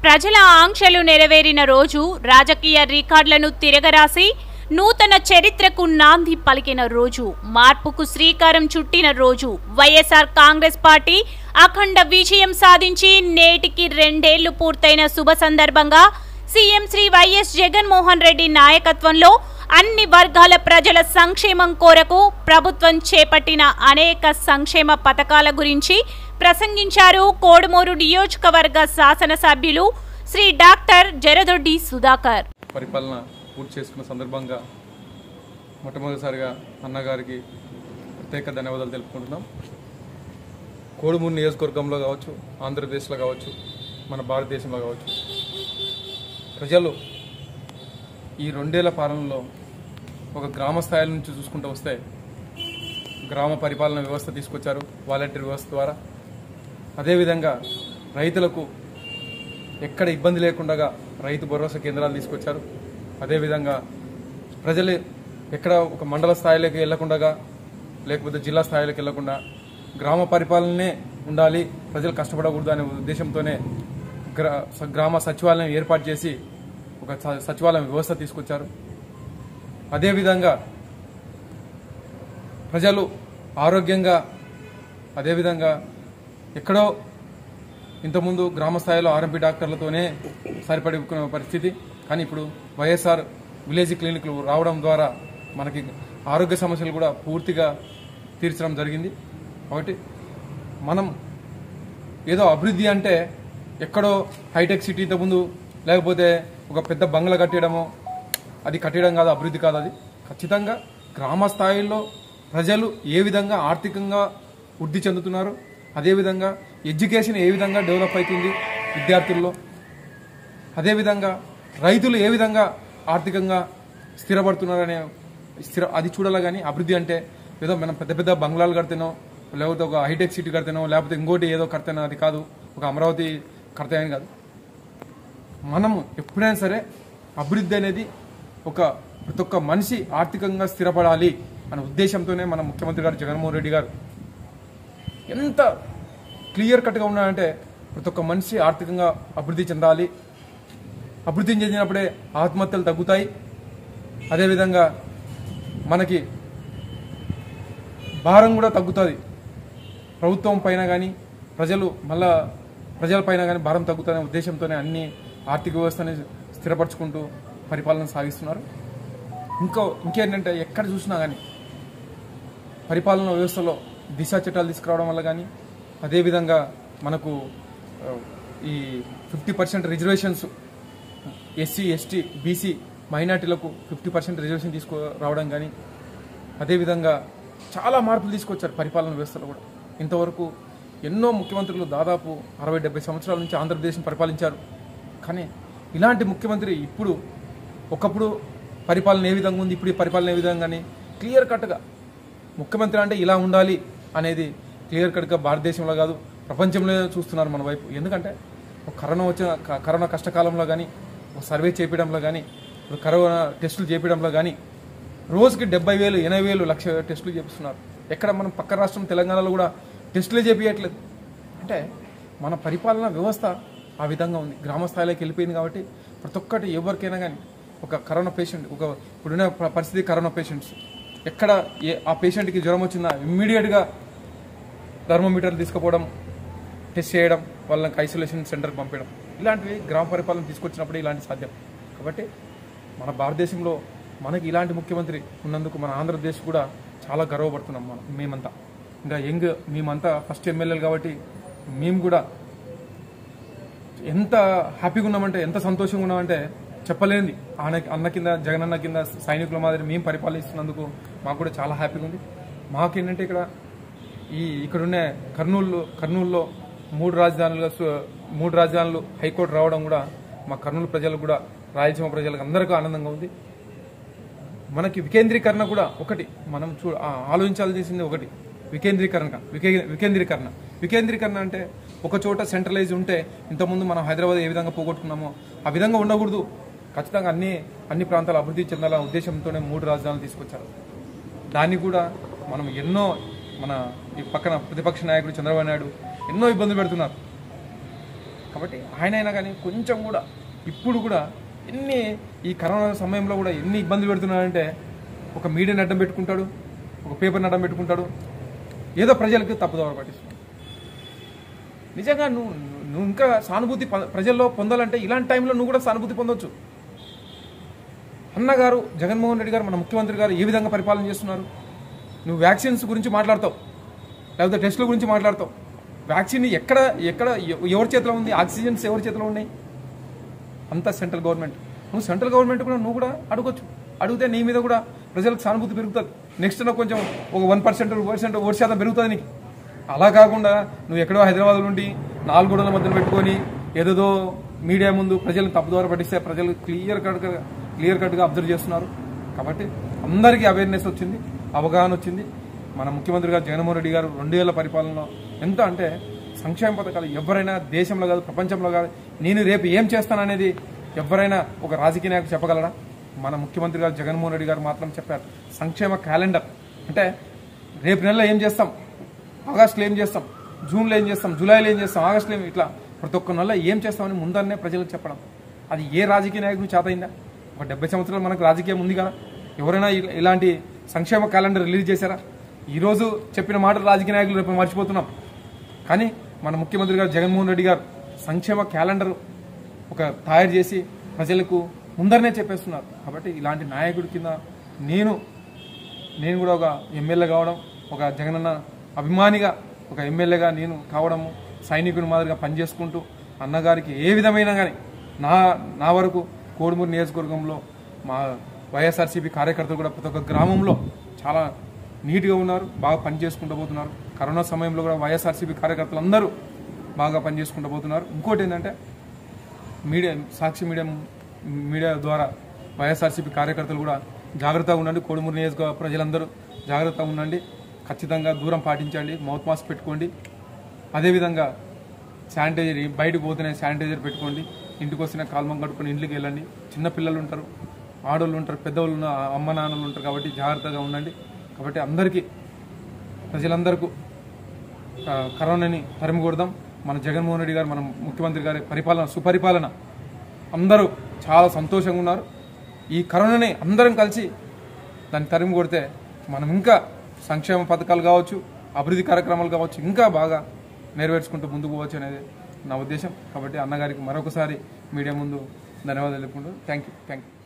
ప్రజల ఆంక్షలు నెరవేరిన రోజు రాజకీయ రికార్డులను తిరగరాసి నూతన చరిత్రకు నాంది పలికిన రోజు మార్పుకు శ్రీకారం చుట్టిన రోజు వైఎస్ఆర్ కాంగ్రెస్ పార్టీ అఖండ విజయం సాధించి నేటికి రెండేళ్లు పూర్తయిన శుభ సందర్భంగా సీఎం శ్రీ వైఎస్ జగన్మోహన్ రెడ్డి నాయకత్వంలో అన్ని వర్గాల ప్రజల సంక్షేమం కొరకు ప్రభుత్వం చేపట్టిన అనేక సంక్షేమ పథకాల గురించి ప్రసంగించారు కోడుమూరు నియోజకవర్గ శాసనసభ్యులు శ్రీ డాక్టర్ జరదొడ్డి సుధాకర్ పరిపాలన పూర్తి చేసుకున్న సందర్భంగా మొట్టమొదటిసారిగా అన్నగారికి ప్రత్యేక ధన్యవాదాలు తెలుపుకుంటున్నాం కోడుమూరు నియోజకవర్గంలో కావచ్చు ఆంధ్రప్రదేశ్లో కావచ్చు మన భారతదేశంలో కావచ్చు ప్రజలు ఈ రెండేళ్ల పాలనలో ఒక గ్రామ స్థాయి నుంచి చూసుకుంటూ వస్తే గ్రామ పరిపాలన వ్యవస్థ తీసుకొచ్చారు వాలంటీర్ వ్యవస్థ ద్వారా అదేవిధంగా రైతులకు ఎక్కడ ఇబ్బంది లేకుండా రైతు భరోసా కేంద్రాలు తీసుకొచ్చారు అదేవిధంగా ప్రజలు ఎక్కడ ఒక మండల స్థాయిలోకి వెళ్లకుండా లేకపోతే జిల్లా స్థాయిలోకి వెళ్లకుండా గ్రామ పరిపాలనే ఉండాలి ప్రజలు కష్టపడకూడదు అనే ఉద్దేశంతోనే గ్రా స- గ్రామ సచివాలయం ఏర్పాటు చేసి ఒక స- సచివాలయం వ్యవస్థ తీసుకొచ్చారు అదేవిధంగా ప్రజలు ఆరోగ్యంగా అదేవిధంగా ఎక్కడో ఇంతకుముందు గ్రామ స్థాయిలో ఆర్ఎంపీ డాక్టర్లతోనే సరిపడుకున్న పరిస్థితి కానీ ఇప్పుడు వైఎస్ఆర్ విలేజ్ క్లినిక్లు రావడం ద్వారా మనకి ఆరోగ్య సమస్యలు కూడా పూర్తిగా తీర్చడం జరిగింది కాబట్టి మనం ఏదో అభివృద్ధి అంటే ఎక్కడో హైటెక్ సిటీ ఇంతకుముందు లేకపోతే ఒక పెద్ద బంగ్లా కట్టడమో అది కట్టడం కాదు అభివృద్ధి కాదు అది ఖచ్చితంగా గ్రామ స్థాయిలో ప్రజలు ఏ విధంగా ఆర్థికంగా వృద్ధి చెందుతున్నారు అదేవిధంగా ఎడ్యుకేషన్ ఏ విధంగా డెవలప్ అవుతుంది విద్యార్థుల్లో అదేవిధంగా రైతులు ఏ విధంగా ఆర్థికంగా స్థిరపడుతున్నారనే స్థిర అది చూడాలి కానీ అభివృద్ధి అంటే ఏదో మనం పెద్ద పెద్ద బంగ్లాలు కడితేనో లేకపోతే ఒక హైటెక్ సిటీ కడితేనో లేకపోతే ఇంకోటి ఏదో కడితేనో అది కాదు ఒక అమరావతి కడితేనని కాదు మనం ఎప్పుడైనా సరే అభివృద్ధి అనేది ఒక ప్రతి ఒక్క మనిషి ఆర్థికంగా స్థిరపడాలి అనే ఉద్దేశంతోనే మన ముఖ్యమంత్రి గారు జగన్మోహన్ రెడ్డి గారు ఎంత క్లియర్ కట్గా ఉన్నాడంటే ప్రతి ఒక్క మనిషి ఆర్థికంగా అభివృద్ధి చెందాలి అభివృద్ధి చెందినప్పుడే ఆత్మహత్యలు తగ్గుతాయి అదేవిధంగా మనకి భారం కూడా తగ్గుతుంది ప్రభుత్వం పైన కానీ ప్రజలు మళ్ళా ప్రజల పైన కానీ భారం తగ్గుతుందనే ఉద్దేశంతోనే అన్ని ఆర్థిక వ్యవస్థని స్థిరపరచుకుంటూ పరిపాలన సాగిస్తున్నారు ఇంకో ఇంకేంటంటే ఎక్కడ చూసినా కానీ పరిపాలన వ్యవస్థలో దిశ చట్టాలు తీసుకురావడం వల్ల కానీ అదేవిధంగా మనకు ఆ, ఈ fifty percent reservations SC ST BC మైనార్టీలకు ఫిఫ్టీ పర్సెంట్ రిజర్వేషన్ తీసుకురావడం కానీ అదేవిధంగా చాలా మార్పులు తీసుకొచ్చారు పరిపాలన వ్యవస్థలో కూడా ఇంతవరకు ఎన్నో ముఖ్యమంత్రులు దాదాపు అరవై డెబ్బై సంవత్సరాల నుంచి ఆంధ్రప్రదేశ్ని పరిపాలించారు కానీ ఇలాంటి ముఖ్యమంత్రి ఇప్పుడు ఒకప్పుడు పరిపాలన ఏ విధంగా ఉంది ఇప్పుడు ఈ పరిపాలన ఏ విధంగా అని క్లియర్ కట్గా ముఖ్యమంత్రి అంటే ఇలా ఉండాలి అనేది క్లియర్ కట్గా భారతదేశంలో కాదు ప్రపంచంలో చూస్తున్నారు మన వైపు ఎందుకంటే ఒక కరోనా వచ్చిన క- కరోనా కష్టకాలంలో కానీ ఒక సర్వే చేపించడంలో కానీ ఇప్పుడు కరోనా టెస్టులు చేపించడంలో కానీ రోజుకి డెబ్బై వేలు ఎనభై వేలు లక్ష టెస్టులు చేపిస్తున్నారు ఎక్కడ మనం పక్క రాష్ట్రం తెలంగాణలో కూడా టెస్టులే చేపించట్లేదు అంటే మన పరిపాలన వ్యవస్థ ఆ విధంగా ఉంది గ్రామ స్థాయిలోకి వెళ్ళిపోయింది కాబట్టి ప్రతి ఒక్కటి ఎవరికైనా కానీ ఒక కరోనా పేషెంట్ ఒక ఇప్పుడున్న ప- పరిస్థితి కరోనా పేషెంట్స్ ఎక్కడ ఏ ఆ పేషెంట్కి జ్వరం వచ్చిందా ఇమ్మీడియట్గా థర్మోమీటర్లు తీసుకుపోవడం టెస్ట్ చేయడం వాళ్ళకి ఐసోలేషన్ సెంటర్కి పంపించడం ఇలాంటివి గ్రామ పరిపాలన తీసుకొచ్చినప్పుడు ఇలాంటి సాధ్యం కాబట్టి మన భారతదేశంలో మనకి ఇలాంటి ముఖ్యమంత్రి ఉన్నందుకు మన ఆంధ్రప్రదేశ్ కూడా చాలా గర్వపడుతున్నాం మనం మేమంతా ఇంకా యంగ్ మేమంతా ఫస్ట్ ఎమ్మెల్యేలు కాబట్టి మేము కూడా ఎంత హ్యాపీగా ఉన్నామంటే ఎంత సంతోషంగా ఉన్నామంటే చెప్పలేనిది ఆన అన్న కింద జగనన్న కింద సైనికుల మాదిరి మేము పరిపాలిస్తున్నందుకు మాకు కూడా చాలా హ్యాపీగా ఉంది మాకేంటంటే ఇక్కడ ఈ ఇక్కడున్న కర్నూలు కర్నూలులో మూడు రాజధానులుగా సు- మూడు రాజధానులు హైకోర్టు రావడం కూడా మా కర్నూలు ప్రజలకు కూడా రాయలసీమ ప్రజలకు అందరికీ ఆనందంగా ఉంది మనకి వికేంద్రీకరణ కూడా ఒకటి మనం చూ ఆ ఆలోచించాల్సింది ఒకటి వికేంద్రీకరణ వికే వికేంద్రీకరణ వికేంద్రీకరణ అంటే ఒక చోట సెంట్రలైజ్ ఉంటే ఇంతకుముందు మనం హైదరాబాద్ ఏ విధంగా పోగొట్టుకున్నామో ఆ విధంగా ఉండకూడదు ఖచ్చితంగా అన్ని అన్ని ప్రాంతాలు అభివృద్ధి చెందాలనే ఉద్దేశంతోనే మూడు రాజధానులు తీసుకొచ్చారు దాన్ని కూడా మనం ఎన్నో మన ఈ పక్కన ప్రతిపక్ష నాయకుడు చంద్రబాబు నాయుడు ఎన్నో ఇబ్బందులు పెడుతున్నారు కాబట్టి ఆయన అయినా కానీ కొంచెం కూడా ఇప్పుడు కూడా ఎన్ని ఈ కరోనా సమయంలో కూడా ఎన్ని ఇబ్బందులు పెడుతున్నాడంటే ఒక మీడియాని అడ్డం పెట్టుకుంటాడు ఒక పేపర్ని అడ్డం పెట్టుకుంటాడు ఏదో ప్రజలకు తప్పుదోవ పట్టిస్తున్నాడు నిజంగా నువ్వు నువ్వు ఇంకా సానుభూతి ప- ప్రజల్లో పొందాలంటే ఇలాంటి టైంలో నువ్వు కూడా సానుభూతి పొందొచ్చు అన్నగారు జగన్మోహన్ రెడ్డి గారు మన ముఖ్యమంత్రి గారు ఏ విధంగా పరిపాలన చేస్తున్నారు నువ్వు వ్యాక్సిన్స్ గురించి మాట్లాడతావు లేకపోతే టెస్టుల గురించి మాట్లాడతావు వ్యాక్సిన్ ఎక్కడ ఎక్కడ ఎ- ఎవరి చేతిలో ఉంది ఆక్సిజన్స్ ఎవరి చేతిలో ఉన్నాయి అంతా సెంట్రల్ గవర్నమెంట్ నువ్వు సెంట్రల్ గవర్నమెంట్ కూడా నువ్వు కూడా అడగొచ్చు అడిగితే నీ మీద కూడా ప్రజలకు సానుభూతి పెరుగుతుంది నెక్స్ట్ కొంచెం ఒక వన్ పర్సెంట్ పర్సెంట్ ఓటు శాతం పెరుగుతుంది నీకు అలా కాకుండా నువ్వు ఎక్కడో హైదరాబాద్ నుండి నాలుగు గోడల మధ్యన పెట్టుకొని ఏదేదో మీడియా ముందు ప్రజలను తప్పుదోవ పట్టిస్తే ప్రజలు క్లియర్ కట్గా క్లియర్ కట్గా అబ్జర్వ్ చేస్తున్నారు కాబట్టి అందరికీ అవేర్నెస్ వచ్చింది అవగాహన వచ్చింది మన ముఖ్యమంత్రి గారు జగన్మోహన్ రెడ్డి గారు రెండు ఏళ్ల పరిపాలనలో ఎంత అంటే సంక్షేమ పథకాలు ఎవరైనా దేశంలో కాదు ప్రపంచంలో కాదు నేను రేపు ఏం చేస్తాననేది ఎవరైనా ఒక రాజకీయ నాయకుడు చెప్పగలరా మన ముఖ్యమంత్రి గారు జగన్మోహన్ రెడ్డి గారు మాత్రం చెప్పారు సంక్షేమ క్యాలెండర్ అంటే రేపు నెలలో ఏం చేస్తాం ఆగస్టులో ఏం చేస్తాం జూన్లో ఏం చేస్తాం జూలైలో ఏం చేస్తాం ఆగస్టులో ఏం ఇట్లా ప్రతి ఒక్క నెల ఏం చేస్తామని ముందరనే ప్రజలకు చెప్పడం అది ఏ రాజకీయ నాయకుడు చేతయిందా ఒక డెబ్బై సంవత్సరాలు మనకు రాజకీయం ఉంది కదా ఎవరైనా ఇల- ఇలాంటి సంక్షేమ క్యాలెండర్ రిలీజ్ చేశారా ఈరోజు చెప్పిన మాటలు రాజకీయ నాయకులు రేపు మర్చిపోతున్నాం కానీ మన ముఖ్యమంత్రి గారు జగన్మోహన్ రెడ్డి గారు సంక్షేమ క్యాలెండర్ ఒక తయారు చేసి ప్రజలకు ముందరనే చెప్పేస్తున్నారు కాబట్టి ఇలాంటి నాయకుడి కింద నేను నేను కూడా ఒక ఎమ్మెల్యే కావడం ఒక జగనన్న అభిమానిగా ఒక ఎమ్మెల్యేగా నేను కావడము సైనికుని మాదిరిగా పనిచేసుకుంటూ అన్నగారికి ఏ విధమైన కానీ నా నా వరకు కోడుమూరు నియోజకవర్గంలో మా వైఎస్ఆర్సీపీ కార్యకర్తలు కూడా ప్రతి ఒక్క గ్రామంలో చాలా నీట్గా ఉన్నారు బాగా పని చేసుకుంటూ పోతున్నారు కరోనా సమయంలో కూడా వైఎస్ఆర్సీపీ కార్యకర్తలు అందరూ బాగా పని చేసుకుంటూ పోతున్నారు ఇంకోటి ఏంటంటే మీడియా సాక్షి మీడియా మీడియా ద్వారా వైఎస్ఆర్సీపీ కార్యకర్తలు కూడా జాగ్రత్తగా ఉండండి కోడుమూరు నియోజక ప్రజలందరూ జాగ్రత్తగా ఉండండి ఖచ్చితంగా దూరం పాటించండి మౌత్ మాస్క్ పెట్టుకోండి అదేవిధంగా శానిటైజర్ బయటకు పోతేనే శానిటైజర్ పెట్టుకోండి ఇంటికి వస్తేనే కాల్మం కట్టుకొని ఇంట్లోకి వెళ్ళండి చిన్న పిల్లలు ఉంటారు ఆడోళ్ళు ఉంటారు పెద్దవాళ్ళు ఉన్న అమ్మ నాన్నలు ఉంటారు కాబట్టి జాగ్రత్తగా ఉండండి కాబట్టి అందరికీ ప్రజలందరికీ ఆ, కరోనాని తరిమి కొడదాం మన జగన్మోహన్ రెడ్డి గారు మన ముఖ్యమంత్రి గారి పరిపాలన సుపరిపాలన అందరూ చాలా సంతోషంగా ఉన్నారు ఈ కరోనాని అందరం కలిసి దాన్ని తరిమి కొడితే మనం ఇంకా సంక్షేమ పథకాలు కావచ్చు అభివృద్ధి కార్యక్రమాలు కావచ్చు ఇంకా బాగా నెరవేర్చుకుంటూ ముందుకు పోవచ్చు అనేది నా ఉద్దేశం కాబట్టి అన్నగారికి మరొకసారి మీడియా ముందు ధన్యవాదాలు తెలుపుకుంటూ థ్యాంక్ యూ థ్యాంక్ యూ